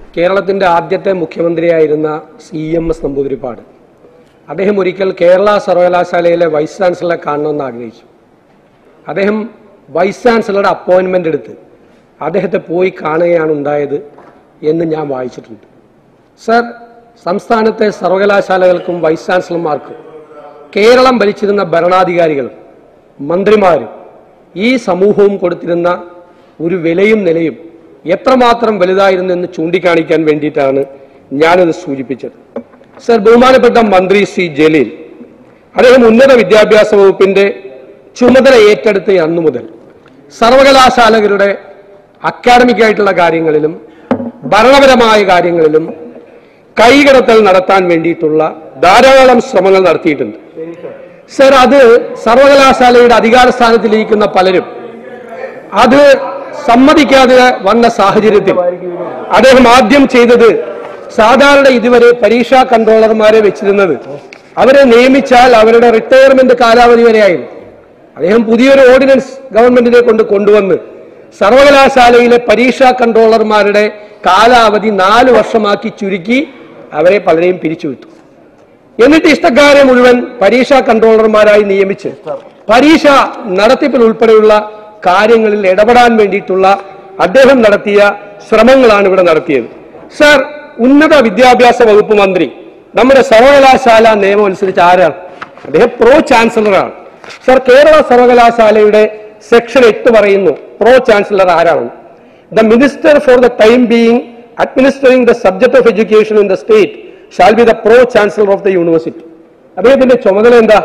കേരളത്തിന്റെ ആദ്യത്തെ മുഖ്യമന്ത്രിയായിരുന്ന സി എം എസ് നമ്പൂതിരിപ്പാട് അദ്ദേഹം ഒരിക്കൽ കേരള സർവകലാശാലയിലെ വൈസ് ചാൻസലറെ കാണണമെന്ന് ആഗ്രഹിച്ചു അദ്ദേഹം വൈസ് ചാൻസലറുടെ അപ്പോയിന്റ്മെന്റ് എടുത്ത് അദ്ദേഹത്തെ പോയി കാണുകയാണ് ഉണ്ടായത് എന്ന് ഞാൻ വായിച്ചിട്ടുണ്ട് സർ സംസ്ഥാനത്തെ സർവകലാശാലകൾക്കും വൈസ് ചാൻസലർമാർക്കും കേരളം ഭരിച്ചിരുന്ന ഭരണാധികാരികളും മന്ത്രിമാരും ഈ സമൂഹവും കൊടുത്തിരുന്ന ഒരു വിലയും നിലയും എത്രമാത്രം വലുതായിരുന്നു എന്ന് ചൂണ്ടിക്കാണിക്കാൻ വേണ്ടിയിട്ടാണ് ഞാനത് സൂചിപ്പിച്ചത് സർ ബഹുമാനപ്പെട്ട മന്ത്രി സി ജലീൽ അദ്ദേഹം ഉന്നത വിദ്യാഭ്യാസ വകുപ്പിന്റെ ചുമതല ഏറ്റെടുത്ത അന്നു മുതൽ സർവകലാശാലകളുടെ അക്കാഡമിക് ആയിട്ടുള്ള കാര്യങ്ങളിലും ഭരണപരമായ കാര്യങ്ങളിലും കൈകടത്തൽ നടത്താൻ വേണ്ടിയിട്ടുള്ള ധാരാളം ശ്രമങ്ങൾ നടത്തിയിട്ടുണ്ട് സർ അത് സർവകലാശാലയുടെ അധികാര സ്ഥാനത്തിലിരിക്കുന്ന പലരും അത് സമ്മതിക്കാതെ വന്ന സാഹചര്യത്തിൽ അദ്ദേഹം ആദ്യം ചെയ്തത് സാധാരണ ഇതുവരെ പരീക്ഷാ കൺട്രോളർമാരെ വെച്ചിരുന്നത് അവരെ നിയമിച്ചാൽ അവരുടെ റിട്ടയർമെന്റ് കാലാവധി വരെയായിരുന്നു അദ്ദേഹം പുതിയൊരു ഓർഡിനൻസ് ഗവൺമെന്റിനെ കൊണ്ട് കൊണ്ടുവന്ന് സർവകലാശാലയിലെ പരീക്ഷാ കൺട്രോളർമാരുടെ കാലാവധി നാല് വർഷമാക്കി ചുരുക്കി അവരെ പലരെയും പിരിച്ചുവിട്ടു എന്നിട്ട് ഇഷ്ടക്കാരെ മുഴുവൻ പരീക്ഷാ കൺട്രോളർമാരായി നിയമിച്ച് പരീക്ഷ നടത്തിപ്പിൽ ഉൾപ്പെടെയുള്ള കാര്യങ്ങളിൽ ഇടപെടാൻ വേണ്ടിയിട്ടുള്ള അദ്ദേഹം നടത്തിയ ശ്രമങ്ങളാണ് ഇവിടെ നടത്തിയത് സർ ഉന്നത വിദ്യാഭ്യാസ വകുപ്പ് മന്ത്രി നമ്മുടെ സർവകലാശാല നിയമം അനുസരിച്ച് ആരാണ് അദ്ദേഹം പ്രോ ചാൻസലറാണ് സർ കേരള സർവകലാശാലയുടെ സെക്ഷൻ എട്ട് പറയുന്നു പ്രോ ചാൻസലർ ആരാണ് the minister for the time being administrating the subject of education in the state shall be the pro chancellor of the university അദ്ദേഹത്തിന്റെ ചുമതല എന്താ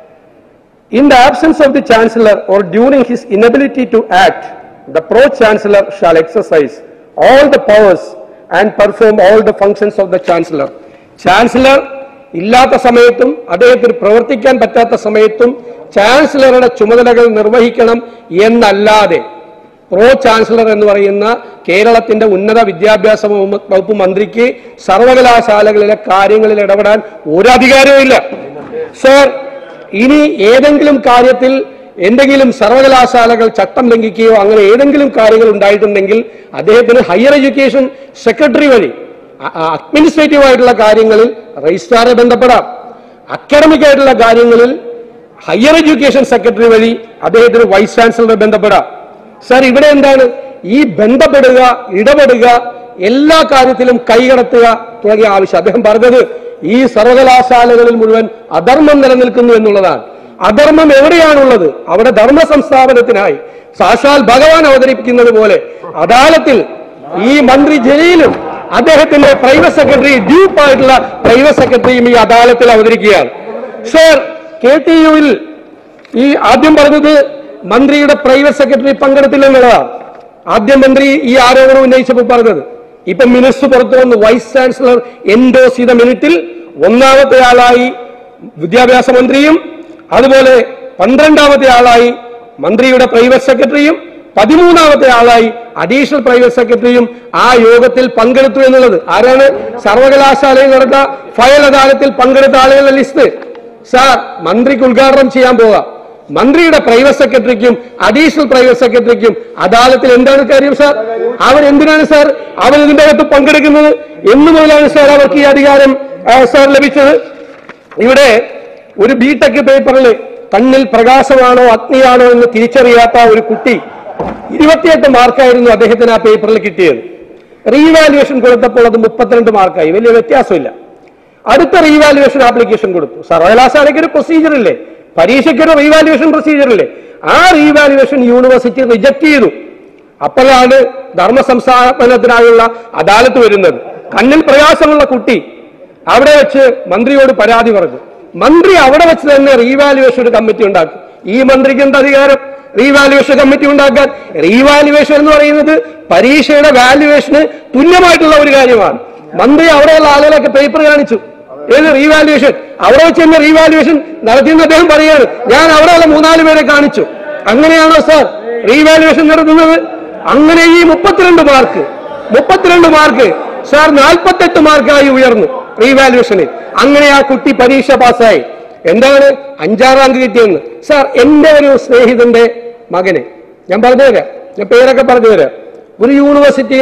In the absence of the chancellor or during his inability to act, the pro-chancellor shall exercise all the powers and perform all the functions of the chancellor. Chancellor ഇല്ലാത്ത സമയത്തും അദ്ദേഹത്തിന് പ്രവർത്തിക്കാൻ പറ്റാത്ത സമയത്തും ചാൻസലറുടെ ചുമതലകൾ നിർവഹിക്കണം എന്നല്ലാതെ പ്രോ ചാൻസലർ എന്ന് പറയുന്ന കേരളത്തിന്റെ ഉന്നത വിദ്യാഭ്യാസ വകുപ്പ് വകുപ്പ് മന്ത്രിക്ക് സർവകലാശാലകളിലെ കാര്യങ്ങളിൽ ഇടപെടാൻ ഒരു അധികാരവും ഇല്ല സർ ഇനി ഏതെങ്കിലും കാര്യത്തിൽ എന്തെങ്കിലും സർവകലാശാലകൾ ചട്ടം ലംഘിക്കുകയോ അങ്ങനെ ഏതെങ്കിലും കാര്യങ്ങൾ ഉണ്ടായിട്ടുണ്ടെങ്കിൽ അദ്ദേഹത്തിന് ഹയർ എഡ്യൂക്കേഷൻ സെക്രട്ടറി വഴി അഡ്മിനിസ്ട്രേറ്റീവ് ആയിട്ടുള്ള കാര്യങ്ങളിൽ രജിസ്ട്രാറെ ബന്ധപ്പെടാം അക്കാഡമിക് ആയിട്ടുള്ള കാര്യങ്ങളിൽ ഹയർ എഡ്യൂക്കേഷൻ സെക്രട്ടറി വഴി അദ്ദേഹത്തിന് വൈസ് ചാൻസലറെ ബന്ധപ്പെടാം സാർ ഇവിടെ എന്താണ് ഈ ബന്ധപ്പെടുക ഇടപെടുക എല്ലാ കാര്യത്തിലും കൈകടത്തുക തുടങ്ങിയ ആവശ്യം അദ്ദേഹം പറഞ്ഞത് ഈ സർവകലാശാലകളിൽ മുഴുവൻ അധർമ്മം നിലനിൽക്കുന്നു എന്നുള്ളതാണ് അധർമ്മം എവിടെയാണുള്ളത് അവിടെ ധർമ്മ സംസ്ഥാപനത്തിനായി സാക്ഷാൽ ഭഗവാൻ അവതരിപ്പിക്കുന്നത് പോലെ അദാലത്തിൽ ഈ മന്ത്രി ജലീലും അദ്ദേഹത്തിന്റെ പ്രൈവറ്റ് സെക്രട്ടറി ഡ്യൂപ്പ് ആയിട്ടുള്ള പ്രൈവറ്റ് സെക്രട്ടറിയും ഈ അദാലത്തിൽ അവതരിക്കുകയാണ് സർ കെ ടി യുവിൽ ഈ ആദ്യം പറഞ്ഞത് മന്ത്രിയുടെ പ്രൈവറ്റ് സെക്രട്ടറി പങ്കെടുത്തില്ല എന്നുള്ളതാണ് ആദ്യം മന്ത്രി ഈ ആരോപണം ഉന്നയിച്ചപ്പോൾ പറഞ്ഞത് ഇപ്പൊ മിനിസ്റ്റർ പുറത്തു വന്ന് വൈസ് ചാൻസലർ എൻഡോസ് ചെയ്ത മിനിറ്റിൽ ഒന്നാമത്തെ ആളായി വിദ്യാഭ്യാസ മന്ത്രിയും അതുപോലെ പന്ത്രണ്ടാമത്തെ ആളായി മന്ത്രിയുടെ പ്രൈവറ്റ് സെക്രട്ടറിയും പതിമൂന്നാമത്തെ ആളായി അഡീഷണൽ പ്രൈവറ്റ് സെക്രട്ടറിയും ആ യോഗത്തിൽ പങ്കെടുത്തു എന്നുള്ളത് ആരാണ് സർവകലാശാലയിൽ നടന്ന ഫയൽ അദാലത്തിൽ പങ്കെടുത്ത ആളുകളുടെ ലിസ്റ്റ് സാർ മന്ത്രിക്ക് ഉദ്ഘാടനം ചെയ്യാൻ പോകാം മന്ത്രിയുടെ പ്രൈവറ്റ് സെക്രട്ടറിക്കും അഡീഷണൽ പ്രൈവറ്റ് സെക്രട്ടറിക്കും അദാലത്തിൽ എന്താണ് കാര്യം സാർ അവർ എന്തിനാണ് സാർ അവർ ഇതിന്റെ അകത്ത് പങ്കെടുക്കുന്നത് എന്ന് മുതലാണ് സാർ അവർക്ക് ഈ അധികാരം ആ, സാർ ലഭിച്ചത് ഇവിടെ ഒരു ബിടെക് പേപ്പറിൽ കണ്ണിൽ പ്രകാശമാണോ അഗ്നിയാണോ എന്ന് തിരിച്ചറിയാത്ത ഒരു കുട്ടി ഇരുപത്തിയെട്ട് മാർക്കായിരുന്നു അദ്ദേഹത്തിന് ആ പേപ്പറിൽ കിട്ടിയത് റീവാലുവേഷൻ കൊടുത്തപ്പോൾ അത് മുപ്പത്തിരണ്ട് മാർക്കായി വലിയ വ്യത്യാസമില്ല അടുത്ത റീവാലുവേഷൻ ആപ്ലിക്കേഷൻ കൊടുത്തു സർവകലാശാലയ്ക്ക് ഒരു പ്രൊസീജിയർ ഇല്ലേ പരീക്ഷയ്ക്ക് ഒരു റീവാലുവേഷൻ പ്രൊസീജിയർ ഇല്ലേ ആ റീവാലുവേഷൻ യൂണിവേഴ്സിറ്റി റിജക്ട് ചെയ്തു അപ്പോഴാണ് ധർമ്മ സംസ്ഥാപനത്തിനായുള്ള അദാലത്ത് വരുന്നത് കണ്ണിൽ പ്രയാസമുള്ള കുട്ടി അവിടെ വെച്ച് മന്ത്രിയോട് പരാതി പറഞ്ഞു മന്ത്രി അവിടെ വെച്ച് തന്നെ റീവാലുവേഷൻ ഒരു കമ്മിറ്റി ഉണ്ടാക്കും ഈ മന്ത്രിക്ക് എന്താ അധികാരം റീവാലുവേഷൻ കമ്മിറ്റി ഉണ്ടാക്കാൻ റീവാലുവേഷൻ എന്ന് പറയുന്നത് പരീക്ഷയുടെ വാല്യുവേഷന് തുല്യമായിട്ടുള്ള ഒരു കാര്യമാണ് മന്ത്രി അവിടെയുള്ള ആളുകളൊക്കെ പേപ്പർ കാണിച്ചു ഏത് റീവാലുവേഷൻ അവിടെ വെച്ച് തന്നെ റീവാലുവേഷൻ നടത്തിയെന്ന് അദ്ദേഹം പറയാണ് ഞാൻ അവിടെയുള്ള മൂന്നാല് പേരെ കാണിച്ചു അങ്ങനെയാണോ സാർ റീവാലുവേഷൻ നടത്തുന്നത് അങ്ങനെ ഈ മുപ്പത്തിരണ്ട് മാർക്ക് മുപ്പത്തിരണ്ട് മാർക്ക് സാർ നാൽപ്പത്തെട്ട് മാർക്കായി ഉയർന്നു റീവാലുവേഷനിൽ അങ്ങനെ ആ കുട്ടി പരീക്ഷ പാസ്സായി എന്താണ് അഞ്ചാം റാങ്ക് കിട്ടിയെന്ന് സാർ എന്റെ ഒരു സ്നേഹിതന്റെ മകനെ ഞാൻ പറഞ്ഞു തരാം ഞാൻ പേരൊക്കെ പറഞ്ഞു തരാം ഒരു യൂണിവേഴ്സിറ്റിയിൽ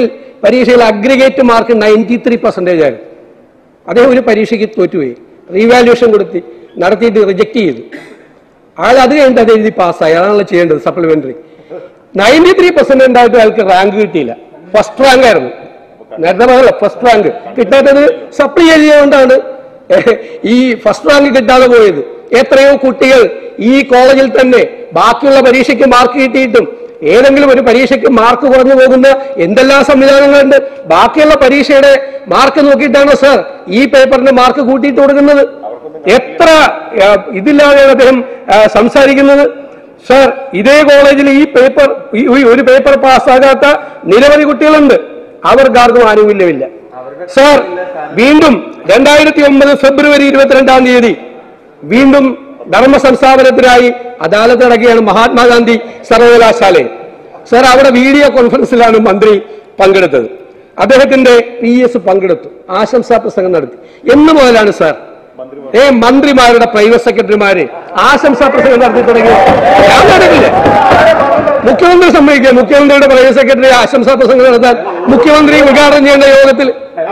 പരീക്ഷയിൽ aggregate mark ninety three percentage ആയിരുന്നു അദ്ദേഹം ഒരു പരീക്ഷയ്ക്ക് തോറ്റുപോയി റീവാലുവേഷൻ കൊടുത്തി നടത്തിയിട്ട് റിജക്ട് ചെയ്തു അയാൾ അത് കഴിഞ്ഞിട്ട് അത് എഴുതി പാസ്സായി അതാണല്ലോ ചെയ്യേണ്ടത് സപ്ലിമെന്ററി നയൻറ്റി ത്രീ പെർസെന്റ് ഉണ്ടായിട്ട് അയാൾക്ക് റാങ്ക് കിട്ടിയില്ല ഫസ്റ്റ് റാങ്ക് ആയിരുന്നു നേരത്തെ പറഞ്ഞല്ലോ ഫസ്റ്റ് റാങ്ക് കിട്ടാത്തത് സപ്ലി എഴുതിയതുകൊണ്ടാണ് ഈ ഫസ്റ്റ് റാങ്ക് കിട്ടാതെ പോയത് എത്രയോ കുട്ടികൾ ഈ കോളേജിൽ തന്നെ ബാക്കിയുള്ള പരീക്ഷയ്ക്ക് മാർക്ക് കിട്ടിയിട്ടും ഏതെങ്കിലും ഒരു പരീക്ഷയ്ക്ക് മാർക്ക് കുറഞ്ഞു പോകുന്ന എന്തെല്ലാം സംവിധാനങ്ങളുണ്ട് ബാക്കിയുള്ള പരീക്ഷയുടെ മാർക്ക് നോക്കിയിട്ടാണോ സാർ ഈ പേപ്പറിന് മാർക്ക് കൂട്ടിയിട്ട് കൊടുക്കുന്നത് എത്ര ആ, ഇതില്ലാതെയാണ് അദ്ദേഹം ആ, സംസാരിക്കുന്നത് സാർ ഇതേ കോളേജിൽ ഈ പേപ്പർ ഈ ഈ ഒരു പേപ്പർ പാസ്സാകാത്ത നിരവധി കുട്ടികളുണ്ട് അവർക്കാർക്കും ആനുകൂല്യമില്ല സാർ വീണ്ടും രണ്ടായിരത്തി ഒമ്പത് ഫെബ്രുവരി ഇരുപത്തിരണ്ടാം തീയതി വീണ്ടും ധർമ്മ സംസ്ഥാപനത്തിനായി അദാലത്ത് നടക്കുകയാണ് മഹാത്മാഗാന്ധി സർവകലാശാലയിൽ സാർ അവിടെ വീഡിയോ കോൺഫറൻസിലാണ് മന്ത്രി പങ്കെടുത്തത് അദ്ദേഹത്തിന്റെ പി എസ് പങ്കെടുത്തു ആശംസാ പ്രസംഗം നടത്തി എന്ന് മുതലാണ് സാർ ഏ മന്ത്രിമാരുടെ പ്രൈവറ്റ് സെക്രട്ടറിമാര് ആശംസാ പ്രസംഗം നടത്തി തുടങ്ങി ഞാൻ നടക്കില്ല മുഖ്യമന്ത്രി സമ്മതിക്കുക മുഖ്യമന്ത്രിയുടെ പ്രൈവറ്റ് സെക്രട്ടറി ആശംസാ പ്രസംഗം നടത്താൻ മുഖ്യമന്ത്രി ഉദ്ഘാടനം ചെയ്യേണ്ട യോഗത്തിൽ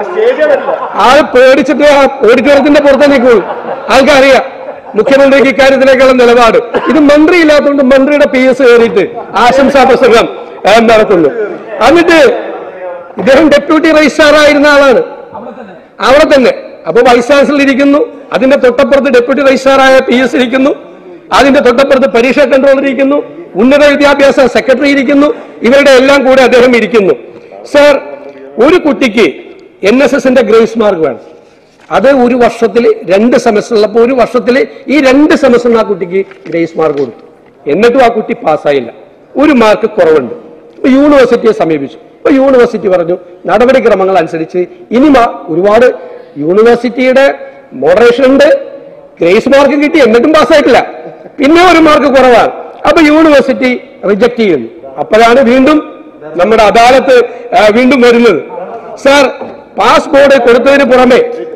ആള് പേടിച്ചിട്ട് ആ ഓഡിറ്റോറിയത്തിന്റെ പുറത്തെ നിൽക്കുള്ളൂ ആൾക്കറിയാം മുഖ്യമന്ത്രിക്ക് ഇക്കാര്യത്തിലേക്കുള്ള നിലപാട് ഇത് മന്ത്രി ഇല്ലാത്തതുകൊണ്ട് മന്ത്രിയുടെ പി എസ് കയറിയിട്ട് ആശംസാ പ്രസംഗം ആ, നടത്തുന്നു എന്നിട്ട് ഇദ്ദേഹം ഡെപ്യൂട്ടി രജിസ്ട്രാർ ആയിരുന്ന ആളാണ് അവിടെ തന്നെ അപ്പൊ വൈസ് ചാൻസലർ ഇരിക്കുന്നു അതിന്റെ തൊട്ടപ്പുറത്ത് ഡെപ്യൂട്ടി രജിസ്ട്രാറായ പി എസ് ഇരിക്കുന്നു അതിന്റെ തൊട്ടപ്പുറത്ത് പരീക്ഷാ കൺട്രോളർ ഇരിക്കുന്നു ഉന്നത വിദ്യാഭ്യാസ സെക്രട്ടറി ഇരിക്കുന്നു ഇവരുടെ എല്ലാം കൂടെ അദ്ദേഹം ഇരിക്കുന്നു സർ ഒരു കുട്ടിക്ക് എൻ എസ് എസിന്റെ ഗ്രേസ് മാർക്ക് വേണം അത് ഒരു വർഷത്തിൽ രണ്ട് സെമസ്റ്റർ ഉള്ളപ്പോൾ ഒരു വർഷത്തിൽ ഈ രണ്ട് സെമസ്റ്ററിന് ആ കുട്ടിക്ക് ഗ്രേസ് മാർക്ക് കൊടുത്തു എന്നിട്ടും ആ കുട്ടി പാസ്സായില്ല ഒരു മാർക്ക് കുറവുണ്ട് ഇപ്പൊ യൂണിവേഴ്സിറ്റിയെ സമീപിച്ചു ഇപ്പൊ യൂണിവേഴ്സിറ്റി പറഞ്ഞു നടപടിക്രമങ്ങൾ അനുസരിച്ച് ഇനി മാ- ഒരുപാട് യൂണിവേഴ്സിറ്റിയുടെ മോഡറേഷൻ ഉണ്ട് ഗ്രേസ് മാർക്ക് കിട്ടി എന്നിട്ടും പാസ്സായിട്ടില്ല പിന്നെ ഒരു മാർക്ക് കുറവാണ് അപ്പൊ യൂണിവേഴ്സിറ്റി റിജക്ട് ചെയ്യുന്നു അപ്പോഴാണ് വീണ്ടും നമ്മുടെ അദാലത്ത് ആ, വീണ്ടും വരുന്നത് സാർ പാസ്പോർട്ട് കൊടുത്തതിന് പുറമെ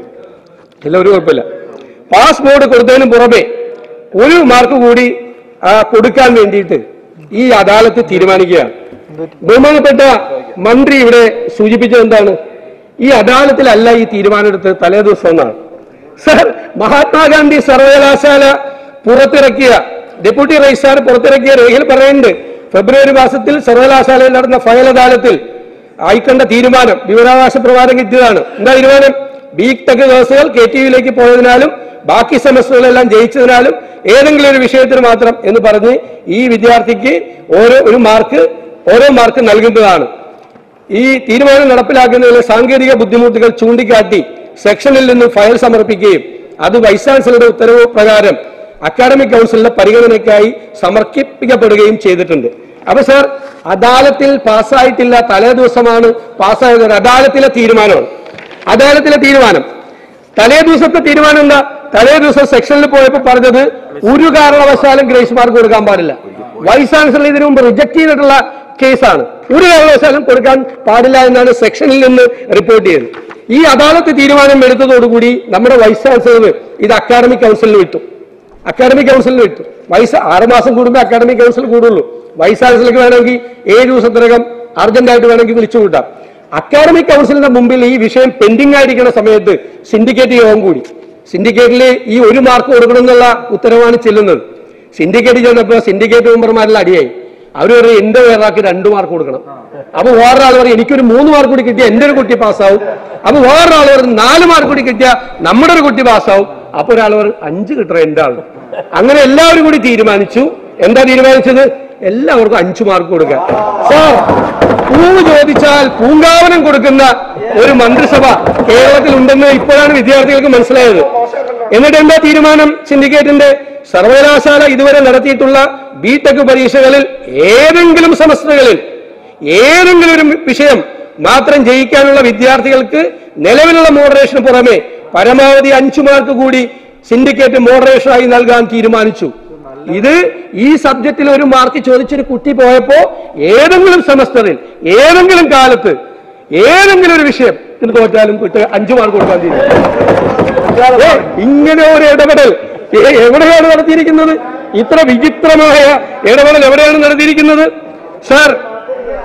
ഇല്ല ഒരു കുഴപ്പമില്ല പാസ്പോർട്ട് കൊടുത്തതിന് പുറമെ ഒരു മാർക്ക് കൂടി ആ, കൊടുക്കാൻ വേണ്ടിയിട്ട് ഈ അദാലത്ത് തീരുമാനിക്കുകയാണ് ബഹുമാനപ്പെട്ട മന്ത്രി ഇവിടെ സൂചിപ്പിച്ചത് എന്താണ് ഈ അദാലത്തിലല്ല ഈ തീരുമാനമെടുത്തത് തലേ ദിവസം എന്നാണ് സർ മഹാത്മാഗാന്ധി സർവകലാശാല പുറത്തിറക്കിയ ഡെപ്യൂട്ടി രജിസ്ട്രാർ പുറത്തിറക്കിയ രേഖയിൽ പറയുന്നുണ്ട് ഫെബ്രുവരി മാസത്തിൽ സർവകലാശാലയിൽ നടന്ന ഫയൽ അദാലത്തിൽ ആയിക്കണ്ട തീരുമാനം വിവരാവകാശ പ്രകാരം കിട്ടിയതാണ് എന്താ തീരുമാനം ബി ടെക് കോഴ്സുകൾ കെ ടി യുയിലേക്ക് പോയതിനാലും ബാക്കി സെമസ്റ്ററുകളെല്ലാം ജയിച്ചതിനാലും ഏതെങ്കിലും ഒരു വിഷയത്തിന് മാത്രം എന്ന് പറഞ്ഞ് ഈ വിദ്യാർത്ഥിക്ക് ഓരോ ഒരു മാർക്ക് ഓരോ മാർക്ക് നൽകുന്നതാണ് ഈ തീരുമാനം നടപ്പിലാക്കുന്നതിലെ സാങ്കേതിക ബുദ്ധിമുട്ടുകൾ ചൂണ്ടിക്കാട്ടി സെക്ഷനിൽ നിന്ന് ഫയൽ സമർപ്പിക്കുകയും അത് വൈസ് ചാൻസലറുടെ ഉത്തരവ് പ്രകാരം അക്കാഡമിക് കൗൺസിലിന്റെ പരിഗണനയ്ക്കായി സമർപ്പിക്കപ്പെടുകയും ചെയ്തിട്ടുണ്ട് അപ്പൊ സാർ അദാലത്തിൽ പാസ്സായിട്ടില്ല തലേ ദിവസമാണ് പാസ്സായത് ഒരു അദാലത്തിലെ തീരുമാനമാണ് അദാലത്തിലെ തീരുമാനം തലേ ദിവസത്തെ തീരുമാനം എന്താ തലേ ദിവസം സെക്ഷനിൽ പോയപ്പോൾ പറഞ്ഞത് ഒരു കാരണവശാലും ഗ്രേസ് മാർക്ക് കൊടുക്കാൻ പാടില്ല വൈസ് ചാൻസലർ ഇതിനു മുമ്പ് റിജക്ട് ചെയ്തിട്ടുള്ള കേസാണ് ഒരു കാരണവശാലും കൊടുക്കാൻ പാടില്ല എന്നാണ് സെക്ഷനിൽ നിന്ന് റിപ്പോർട്ട് ചെയ്തത് ഈ അദാലത്ത് തീരുമാനം എടുത്തതോടുകൂടി നമ്മുടെ വൈസ് ചാൻസലർ ഇത് അക്കാഡമിക് കൗൺസിലിന് വിട്ടു അക്കാഡമിക് കൗൺസിലിന് വിട്ടു വൈസ് ആറുമാസം കൂടുമ്പോൾ അക്കാഡമിക് കൗൺസിൽ കൂടുള്ളൂ വൈസ് ചാൻസലർക്ക് വേണമെങ്കിൽ ഏഴ് ദിവസത്തിനകം അർജന്റായിട്ട് വേണമെങ്കിൽ വിളിച്ചു കൂട്ടാം അക്കാഡമിക് കൗൺസിലിന്റെ മുമ്പിൽ ഈ വിഷയം പെൻഡിംഗ് ആയിരിക്കുന്ന സമയത്ത് സിൻഡിക്കേറ്റ് യോഗം കൂടി സിൻഡിക്കേറ്റിൽ ഈ ഒരു മാർക്ക് കൊടുക്കണം എന്നുള്ള ഉത്തരവാണ് ചെല്ലുന്നത് സിൻഡിക്കേറ്റ് ചെന്നപ്പോൾ സിൻഡിക്കേറ്റ് മെമ്പർമാരെല്ലാം അടിയായി അവർ പറയും എന്റെ വേറാൾക്ക് രണ്ട് മാർക്ക് കൊടുക്കണം അപ്പൊ വേറൊരാൾ പറയും എനിക്കൊരു മൂന്ന് മാർക്ക് കൂടി കിട്ടിയ എന്റെ ഒരു കുട്ടി പാസ്സാവും അപ്പൊ വേറൊരാൾ പറയും നാല് മാർക്ക് കൂടി കിട്ടിയ നമ്മുടെ ഒരു കുട്ടി പാസ്സാവും അപ്പൊ ഒരാൾ പറയും അഞ്ച് കിട്ടണം എന്റെ ആൾ അങ്ങനെ എല്ലാവരും കൂടി തീരുമാനിച്ചു എന്താ തീരുമാനിച്ചത് എല്ലാവർക്കും അഞ്ചു മാർക്ക് കൊടുക്കാൻ സാർ പൂവ് ചോദിച്ചാൽ പൂങ്കാവനം കൊടുക്കുന്ന ഒരു മന്ത്രിസഭ കേരളത്തിൽ ഉണ്ടെന്ന് ഇപ്പോഴാണ് വിദ്യാർത്ഥികൾക്ക് മനസ്സിലായത് എന്നിട്ട് എന്താ തീരുമാനം സിൻഡിക്കേറ്റിന്റെ സർവകലാശാല ഇതുവരെ നടത്തിയിട്ടുള്ള ബി ടെക് പരീക്ഷകളിൽ ഏതെങ്കിലും സെമസ്റ്ററുകളിൽ ഏതെങ്കിലും ഒരു വിഷയം മാത്രം ജയിക്കാനുള്ള വിദ്യാർത്ഥികൾക്ക് നിലവിലുള്ള മോഡറേഷന് പുറമെ പരമാവധി അഞ്ചു മാർക്ക് കൂടി സിൻഡിക്കേറ്റ് മോഡറേഷനായി നൽകാൻ തീരുമാനിച്ചു ഇത് ഈ സബ്ജക്റ്റിൽ ഒരു മാർക്ക് ചോദിച്ചൊരു കുട്ടി പോയപ്പോ ഏതെങ്കിലും സെമസ്റ്ററിൽ ഏതെങ്കിലും കാലത്ത് ഏതെങ്കിലും ഒരു വിഷയം ഇതിന് തോറ്റാലും കുട്ടി അഞ്ചു മാർക്ക് കൊടുക്കാൻ തീരുമാനിച്ചു ഏ, ഇങ്ങനെ ഒരു ഇടപെടൽ ഏ, എവിടെയാണ് നടത്തിയിരിക്കുന്നത് ഇത്ര വിചിത്രമായ ഇടപെടൽ എവിടെയാണ് നടത്തിയിരിക്കുന്നത് സാർ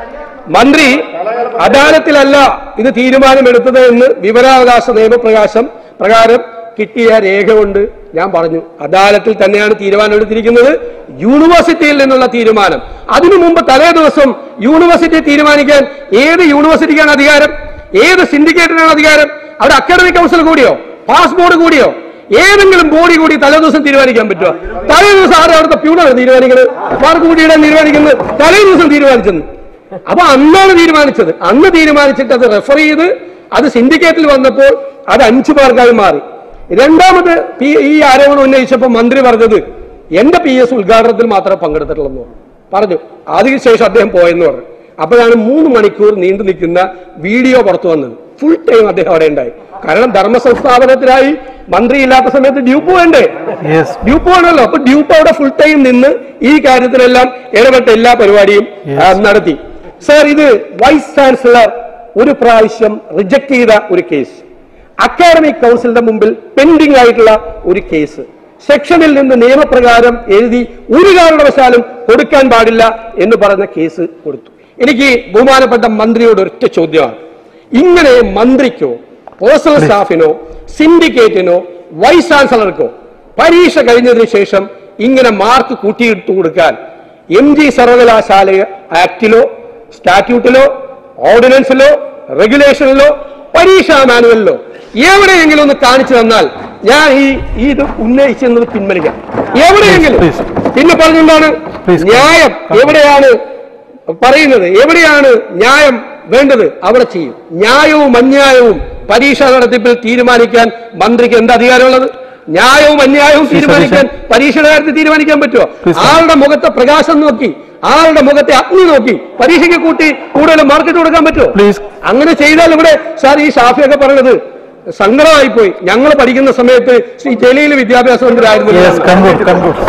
മന്ത്രി അദാലത്തിലല്ല ഇത് തീരുമാനമെടുത്തത് എന്ന് വിവരാവകാശ നിയമപ്രകാശം പ്രകാരം കിട്ടിയ രേഖ കൊണ്ട് ഞാൻ പറഞ്ഞു അദാലത്തിൽ തന്നെയാണ് തീരുമാനം എടുത്തിരിക്കുന്നത് യൂണിവേഴ്സിറ്റിയിൽ നിന്നുള്ള തീരുമാനം അതിനു മുമ്പ് തലേ ദിവസം യൂണിവേഴ്സിറ്റി തീരുമാനിക്കാൻ ഏത് യൂണിവേഴ്സിറ്റിക്കാണ് അധികാരം ഏത് സിൻഡിക്കേറ്റിനാണ് അധികാരം അവിടെ അക്കാഡമിക് കൗൺസിൽ കൂടിയോ പാസ് ബോർഡ് കൂടിയോ ഏതെങ്കിലും ബോഡി കൂടി തലേ ദിവസം തീരുമാനിക്കാൻ പറ്റുമോ തലേ ദിവസം ആരും അവിടുത്തെ പ്യൂണാണ് തീരുമാനിക്കുന്നത് മാർക്ക് കൂടിയുടെ തീരുമാനിക്കുന്നത് തലേ ദിവസം തീരുമാനിച്ചെന്ന് അപ്പൊ അന്നാണ് തീരുമാനിച്ചത് അന്ന് തീരുമാനിച്ചിട്ട് അത് റെഫർ ചെയ്ത് അത് സിൻഡിക്കേറ്റിൽ വന്നപ്പോൾ അത് അഞ്ചു മാർക്കായി മാറി രണ്ടാമത് പി- ഈ ആരോപണം ഉന്നയിച്ചപ്പോൾ മന്ത്രി പറഞ്ഞത് എന്റെ പി എസ് ഉദ്ഘാടനത്തിൽ മാത്രമേ പങ്കെടുത്തിട്ടുള്ളൂ എന്ന് പറഞ്ഞു പറഞ്ഞു അതിനുശേഷം അദ്ദേഹം പോയെന്ന് പറഞ്ഞു അപ്പോഴാണ് മൂന്ന് മണിക്കൂർ നീണ്ടു നിൽക്കുന്ന വീഡിയോ പുറത്തു വന്നത് ഫുൾ ടൈം അദ്ദേഹം അവിടെ ഉണ്ടായി കാരണം ധർമ്മ സംസ്ഥാപനത്തിനായി മന്ത്രി ഇല്ലാത്ത സമയത്ത് ഡ്യൂപ്പ് വേണ്ടേ യെസ് ഡ്യൂപ്പ് ആണല്ലോ അപ്പൊ ഡ്യൂപ്പ് അവിടെ ഫുൾ ടൈം നിന്ന് ഈ കാര്യത്തിലെല്ലാം ഇടപെട്ട എല്ലാ പരിപാടിയും ആ, നടത്തി സർ ഇത് വൈസ് ചാൻസലർ ഒരു പ്രാവശ്യം റിജക്ട് ചെയ്ത ഒരു കേസ് അക്കാഡമിക് കൗൺസിലിന്റെ മുമ്പിൽ പെൻഡിംഗ് ആയിട്ടുള്ള ഒരു കേസ് സെക്ഷനിൽ നിന്ന് നിയമപ്രകാരം എഴുതി ഒരു കാരണവശാലും കൊടുക്കാൻ പാടില്ല എന്ന് പറഞ്ഞ കേസ് കൊടുത്തു എനിക്ക് ബഹുമാനപ്പെട്ട മന്ത്രിയോട് ഒറ്റ ചോദ്യമാണ് ഇങ്ങനെ മന്ത്രിക്കോ പേഴ്സണൽ സ്റ്റാഫിനോ സിൻഡിക്കേറ്റിനോ വൈസ് ചാൻസലർക്കോ പരീക്ഷ കഴിഞ്ഞതിന് ശേഷം ഇങ്ങനെ മാർക്ക് കൂട്ടിയിട്ട് കൊടുക്കാൻ എം ജി സർവകലാശാല ആക്ടിലോ സ്റ്റാറ്റ്യൂട്ടിലോ ഓർഡിനൻസിലോ റെഗുലേഷനിലോ പരീക്ഷാ മാനുവലിലോ എവിടെയെങ്കിലും ഒന്ന് കാണിച്ചു തന്നാൽ ഞാൻ ഈ ഈ ഇത് ഉന്നയിച്ചെന്നത് പിൻവലിക്കാം എവിടെയെങ്കിലും Please, പിന്നെ പറഞ്ഞുകൊണ്ടാണ് Please, ന്യായം എവിടെയാണ് പറയുന്നത് എവിടെയാണ് ന്യായം വേണ്ടത് അവിടെ ചെയ്യും ന്യായവും അന്യായവും പരീക്ഷാ നടത്തിപ്പിൽ തീരുമാനിക്കാൻ മന്ത്രിക്ക് എന്താ അധികാരമുള്ളത് ന്യായവും അന്യായവും ശ്രീ തീരുമാനിക്കാൻ പരീക്ഷയുടെ കാര്യത്തിൽ തീരുമാനിക്കാൻ പറ്റുമോ Please, sir. ആളുടെ മുഖത്തെ പ്രകാശം നോക്കി ആളുടെ മുഖത്തെ അഗ്നി നോക്കി പരീക്ഷയ്ക്ക് കൂട്ടി കൂടുതൽ മാർക്കറ്റ് കൊടുക്കാൻ പറ്റുമോ Please. അങ്ങനെ ചെയ്താൽ ഇവിടെ സാർ ഈ ഷാഫിയൊക്കെ പറഞ്ഞത് സങ്കടമായി പോയി ഞങ്ങൾ പഠിക്കുന്ന സമയത്ത് ശ്രീ ജലീൽ വിദ്യാഭ്യാസ മന്ത്രി യെസ് ആയിരുന്നു കൺക്ലൂഡ് കൺക്ലൂഡ്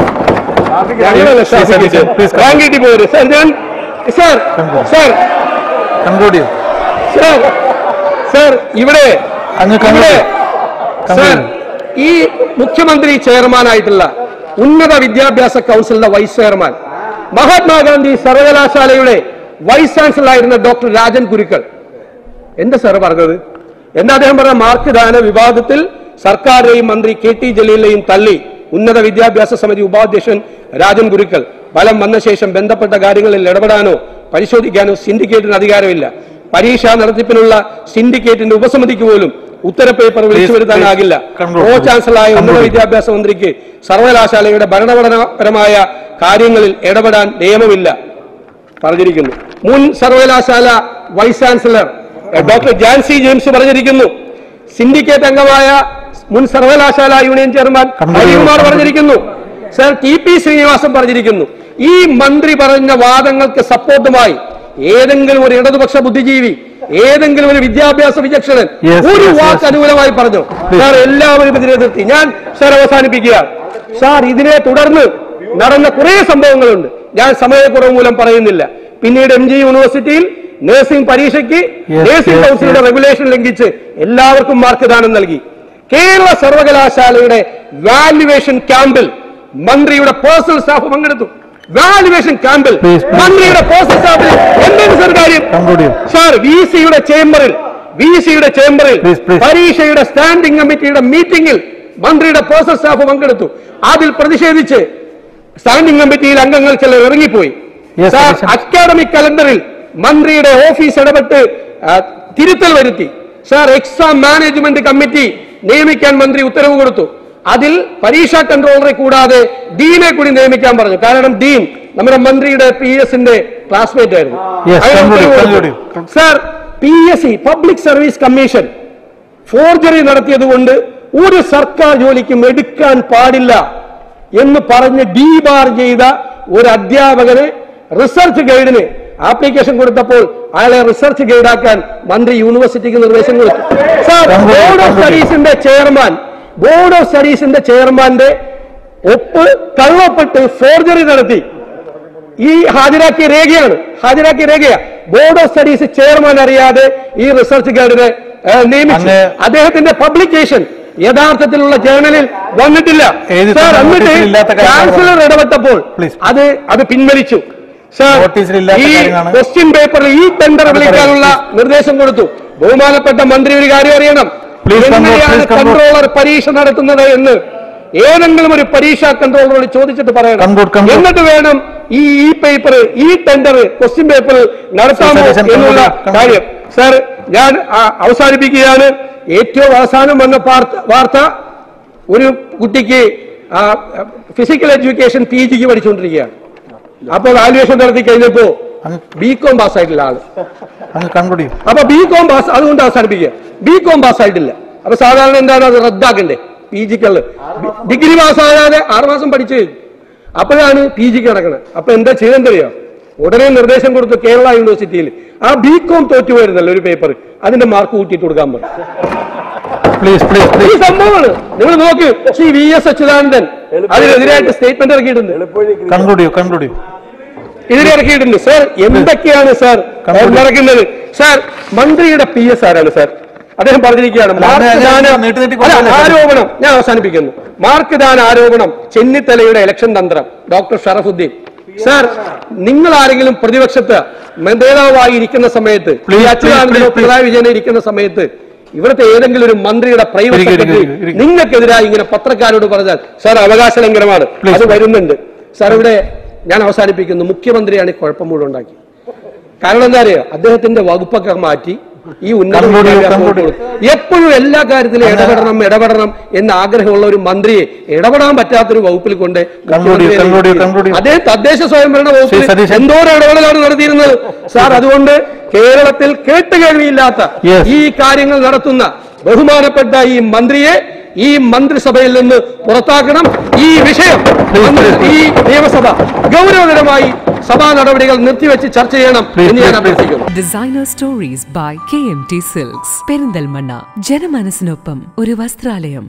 ഞങ്ങളല്ല Please, sir, ഷാഫിക്ക് please, come. റാങ്ക് കിട്ടി പോയത് സാർ ഞാൻ സാർ സാർ കൺക്ലൂഡ് ചെയ്യും സാർ സാർ ഇവിടെ അങ്ങ് ഇവിടെ conclude. സാർ ഈ മുഖ്യമന്ത്രി ചെയർമാനായിട്ടുള്ള ഉന്നത വിദ്യാഭ്യാസ കൗൺസിലിന്റെ വൈസ് ചെയർമാൻ മഹാത്മാഗാന്ധി സർവകലാശാലയുടെ വൈസ് ചാൻസലർ ആയിരുന്ന ഡോക്ടർ രാജൻ കുരുക്കൾ എന്താ സാർ പറഞ്ഞത് എന്താ അദ്ദേഹം പറഞ്ഞ മാർക്ക് ദാന വിവാദത്തിൽ സർക്കാരിനെയും മന്ത്രി കെ ടി ജലീലിനെയും തള്ളി ഉന്നത വിദ്യാഭ്യാസ സമിതി ഉപാധ്യക്ഷൻ രാജൻ ഗുരുക്കൾ ഫലം വന്ന ശേഷം ബന്ധപ്പെട്ട കാര്യങ്ങളിൽ ഇടപെടാനോ പരിശോധിക്കാനോ സിൻഡിക്കേറ്റിന് അധികാരമില്ല പരീക്ഷാ നടത്തിപ്പിനുള്ള സിൻഡിക്കേറ്റിന്റെ ഉപസമിതിക്ക് പോലും ഉത്തരപേപ്പർ വിളിച്ചു വരുത്താനാകില്ല Conclude. പ്രോ ചാൻസലറായ ഉന്നത Conclude. വിദ്യാഭ്യാസ മന്ത്രിക്ക് സർവകലാശാലയുടെ ഭരണഘടനാപരമായ കാര്യങ്ങളിൽ ഇടപെടാൻ നിയമമില്ല പറഞ്ഞിരിക്കുന്നു മുൻ സർവകലാശാല vice chancellor uh, doctor Jancy James പറഞ്ഞിരിക്കുന്നു സിൻഡിക്കേറ്റ് അംഗമായ മുൻ സർവകലാശാല യൂണിയൻ ചെയർമാൻ കണ്ണൂർ ഹരികുമാർ കണ്ണൂർ. പറഞ്ഞിരിക്കുന്നു സർ ടി പി ശ്രീനിവാസൻ പറഞ്ഞിരിക്കുന്നു ഈ മന്ത്രി പറഞ്ഞ വാദങ്ങൾക്ക് സപ്പോർട്ടുമായി ഏതെങ്കിലും ഒരു ഇടതുപക്ഷ ബുദ്ധിജീവി ഏതെങ്കിലും ഒരു വിദ്യാഭ്യാസ വിചക്ഷണൻ Yes, ഒരു yes, വാക്ക് yes. അനുകൂലമായി പറഞ്ഞു സാർ എല്ലാവരും ഇതിനെ നിർത്തി ഞാൻ സാർ അവസാനിപ്പിക്കുക സാർ ഇതിനെ തുടർന്ന് നടന്ന കുറെ സംഭവങ്ങളുണ്ട് ഞാൻ സമയക്കുറവ് മൂലം പറയുന്നില്ല പിന്നീട് എം ജി യൂണിവേഴ്സിറ്റിയിൽ നഴ്സിംഗ് പരീക്ഷയ്ക്ക് Yes, നഴ്സിംഗ് yes, കൗൺസിലിന്റെ yes. റെഗുലേഷൻ ലംഘിച്ച് എല്ലാവർക്കും മാർക്ക് ദാനം നൽകി കേരള സർവകലാശാലയുടെ വാല്യുവേഷൻ ക്യാമ്പിൽ മന്ത്രിയുടെ പേഴ്സണൽ സ്റ്റാഫ് പങ്കെടുത്തു വാല്യുവേഷൻ ക്യാമ്പിൽ Please, please. മന്ത്രിയുടെ പേഴ്സണൽ സ്റ്റാഫിൽ എന്താണ് സർ കാര്യം കൺക്ലൂഡ് ചെയ്യും സാർ വി സിയുടെ ചേംബറിൽ വി സിയുടെ ചേംബറിൽ Please, please. പരീക്ഷയുടെ സ്റ്റാൻഡിംഗ് കമ്മിറ്റിയുടെ മീറ്റിംഗിൽ മന്ത്രിയുടെ പേഴ്സണൽ സ്റ്റാഫ് പങ്കെടുത്തു അതിൽ പ്രതിഷേധിച്ച് സ്റ്റാൻഡിംഗ് കമ്മിറ്റിയിൽ അംഗങ്ങൾ ചിലർ ഇറങ്ങിപ്പോയി Yes, സാർ sir. അക്കാഡമിക് കലണ്ടറിൽ മന്ത്രിയുടെ ഓഫീസ് ഇടപെട്ട് ആ, തിരുത്തൽ വരുത്തി സാർ എക്സാം മാനേജ്മെന്റ് കമ്മിറ്റി നിയമിക്കാൻ മന്ത്രി ഉത്തരവ് കൊടുത്തു അതിൽ പരീക്ഷാ കൺട്രോളറെ കൂടാതെ ഡീനെ കൂടി നിയമിക്കാൻ പറഞ്ഞു കാരണം ഡീൻ നമ്മുടെ മന്ത്രിയുടെ പി എസിന്റെ ക്ലാസ്മേറ്റ് ആയിരുന്നു Yes, അയാൾ conclude, ഉത്തരവ് conclude. കൊടുത്തു. Sir P S C public service commission forgery നടത്തിയത് കൊണ്ട് ഒരു സർക്കാർ ജോലിക്കും എടുക്കാൻ പാടില്ല എന്ന് പറഞ്ഞ് ഡീബാർ ചെയ്ത ഒരു അധ്യാപകന് റിസർച്ച് ഗൈഡിന് ആപ്ലിക്കേഷൻ കൊടുത്തപ്പോൾ അയാളെ റിസർച്ച് ഗൈഡാക്കാൻ മന്ത്രി യൂണിവേഴ്സിറ്റിക്ക് നിർദ്ദേശം കൊടുത്തു സാർ ബോർഡ് ഓഫ് സ്റ്റഡീസിന്റെ ചെയർമാൻ ബോർഡ് ഓഫ് സ്റ്റഡീസിന്റെ ചെയർമാന്റെ ഒപ്പ് തള്ളപ്പെട്ട് ഫോർജറി നടത്തി ഈ ഹാജരാക്കിയ രേഖയാണ് ഹാജരാക്കിയ രേഖയാ ബോർഡ് ഓഫ് സ്റ്റഡീസ് ചെയർമാൻ അറിയാതെ ഈ റിസർച്ച് ഗൈഡിനെ ഏ, നിയമിച്ചു അങ്ങ് അദ്ദേഹത്തിന്റെ പബ്ലിക്കേഷൻ യഥാർത്ഥത്തിലുള്ള ജേർണലിൽ വന്നിട്ടില്ല ഏത് സാർ എന്നിട്ട് നോട്ടീസിൽ ഇല്ലാത്ത കാര്യമാണ് ചാൻസലർ ഇടപെട്ടപ്പോൾ Please. അത് അത് പിൻവലിച്ചു സാർ, നോട്ടീസിലില്ലാത്ത ഈ കാര്യമാണ്. ക്വസ്റ്റ്യൻ പേപ്പറിൽ ഈ ടെൻഡർ വിളിക്കാനുള്ള നിർദ്ദേശം കൊടുത്തു ബഹുമാനപ്പെട്ട മന്ത്രി ഒരു കാര്യം അറിയണം Please conclude, എങ്ങനെയാണ് please conclude. കൺട്രോളർ പരീക്ഷ നടത്തുന്നത് എന്ന് ഏതെങ്കിലും ഒരു പരീക്ഷാ കൺട്രോളറോട് ചോദിച്ചിട്ട് പറയണം Conclude, conclude. എന്നിട്ട് വേണം ഈ ഈ പേപ്പർ ഈ ടെൻഡർ ക്വസ്റ്റ്യൻ പേപ്പർ നടത്താമോ Sir, sir, എന്നുള്ള conclude, conclude. കാര്യം സാർ ഞാൻ ആ, അവസാനിപ്പിക്കുകയാണ് ഏറ്റവും അവസാനം വന്ന പാർത്ത- വാർത്ത ഒരു കുട്ടിക്ക് ഫിസിക്കൽ എഡ്യൂക്കേഷൻ പി ജിക്ക് പഠിച്ചുകൊണ്ടിരിക്കുകയാണ് അപ്പോൾ വാല്യുവേഷൻ നടത്തി കഴിഞ്ഞപ്പോ അങ്ങ് ബി കോം പാസ്സായിട്ടില്ല ആള് അങ്ങ് കൺക്ലൂഡ് ചെയ്യും അപ്പൊ ബി കോം പാസ് അതുകൊണ്ട് അവസാനിപ്പിക്കുക ബി കോം പാസ്സായിട്ടില്ല അപ്പൊ സാധാരണ എന്താണ് അത് റദ്ദാക്കണ്ടേ പി ജിക്കുള്ള ഡിഗ്രി പാസ്സാകാതെ ആറുമാസം പഠിച്ചു കഴിഞ്ഞു അപ്പോഴാണ് പി ജിക്ക് നടക്കുന്നത് അപ്പൊ എന്താ ചെയ്തെന്തറിയോ ഉടനെ നിർദ്ദേശം കൊടുത്തു കേരള യൂണിവേഴ്സിറ്റിയിൽ ആ ബി കോം തോറ്റു പോയിരുന്നല്ലോ ഒരു പേപ്പർ അതിന്റെ മാർക്ക് കൂട്ടിയിട്ട് കൊടുക്കാൻ പറഞ്ഞു പ്ലീസ് പ്ലീസ് ഈ പ്ലീസ് സംഭവമാണ് നിങ്ങൾ നോക്ക് ശ്രീ വി എസ് അച്യുതാനന്ദൻ അതിനെതിരായിട്ട് സ്റ്റേറ്റ്മെന്റ് ഇറക്കിയിട്ടുണ്ട് കൺക്ലൂഡ് ചെയ്യൂ കൺക്ലൂഡ് ചെയ്യൂ ഇതിലിറക്കിയിട്ടുണ്ട് സാർ എന്തൊക്കെയാണ് സാർ Conclude. നടക്കുന്നത് സാർ മന്ത്രിയുടെ പി എസ് ആരാണ് സാർ അദ്ദേഹം പറഞ്ഞിരിക്കുകയാണ് അല്ല, മാർക്ക് അങ്ങനെ ദാന നീട്ടി നീട്ടി അല്ല, കൊണ്ടുപോകല്ലേ, സാർ? ആരോപണം ഞാൻ അവസാനിപ്പിക്കുന്നു മാർക്ക് ദാന ആരോപണം ചെന്നിത്തലയുടെ ഇലക്ഷൻ തന്ത്രം ഡോക്ടർ ഷറഫുദ്ദീൻ സാർ നിങ്ങൾ ആരെങ്കിലും പ്രതിപക്ഷത്ത് നേതാവായി ഇരിക്കുന്ന സമയത്ത് ഈ Please, അച്യുതാനന്ദനോ please, please. പിണറായി വിജയനോ ഇരിക്കുന്ന സമയത്ത് ഇവിടുത്തെ ഏതെങ്കിലും ഒരു മന്ത്രിയുടെ പ്രൈവറ്റ് ഇരിക്കൂ, സെക്രട്ടറി ഇരിക്കൂ, ഇരിക്കൂ. നിങ്ങൾക്കെതിരായി ഇങ്ങനെ പത്രക്കാരോട് പറഞ്ഞാൽ സാർ അവകാശ ലംഘനമാണ് Please. അത് വരുന്നുണ്ട് സാർ ഇവിടെ ഞാൻ അവസാനിപ്പിക്കുന്നു മുഖ്യമന്ത്രിയാണ് ഈ കുഴപ്പം മുഴുവൻ ഉണ്ടാക്കി കാരണം എന്താ അറിയോ അദ്ദേഹത്തിന്റെ വകുപ്പൊക്കെ മാറ്റി ഈ ഉന്നത Conclude ചെയ്യൂ, വിദ്യാഭ്യാസ conclude വകുപ്പ് കൊടുത്തു. എപ്പോഴും എല്ലാ കാര്യത്തിലും ഇടപെടണം ഇടപെടണം എന്ന ആഗ്രഹമുള്ള ഒരു മന്ത്രിയെ ഇടപെടാൻ പറ്റാത്തൊരു വകുപ്പിൽ കൊണ്ട് Conclude ചെയ്യൂ, conclude ചെയ്യൂ, conclude ചെയ്യൂ. അതേ തദ്ദേശ സ്വയംഭരണ വകുപ്പിൽ ശ്രീ സതീശൻ. എന്തോരം ഇടപെടലാണ് നടത്തിയിരുന്നത് സാർ അതുകൊണ്ട് കേരളത്തിൽ കേട്ടുകേൾവിയില്ലാത്ത Yes. ഈ കാര്യങ്ങൾ നടത്തുന്ന ബഹുമാനപ്പെട്ട ഈ മന്ത്രിയെ ഈ മന്ത്രിസഭയിൽ നിന്ന് പുറത്താക്കണം ഈ വിഷയം Please, മന്ത്രി- please, ഈ നിയമസഭ ഗൗരവകരമായി സഭാ നടപടികൾ നിർത്തിവെച്ച് ചർച്ച ചെയ്യണം Please, എന്ന് ഞാൻ please, please. അഭ്യർത്ഥിക്കുന്നു designer stories by K M T silks Perinthalmanna ജനമനസ്സിനൊപ്പം ഒരു വസ്ത്രാലയം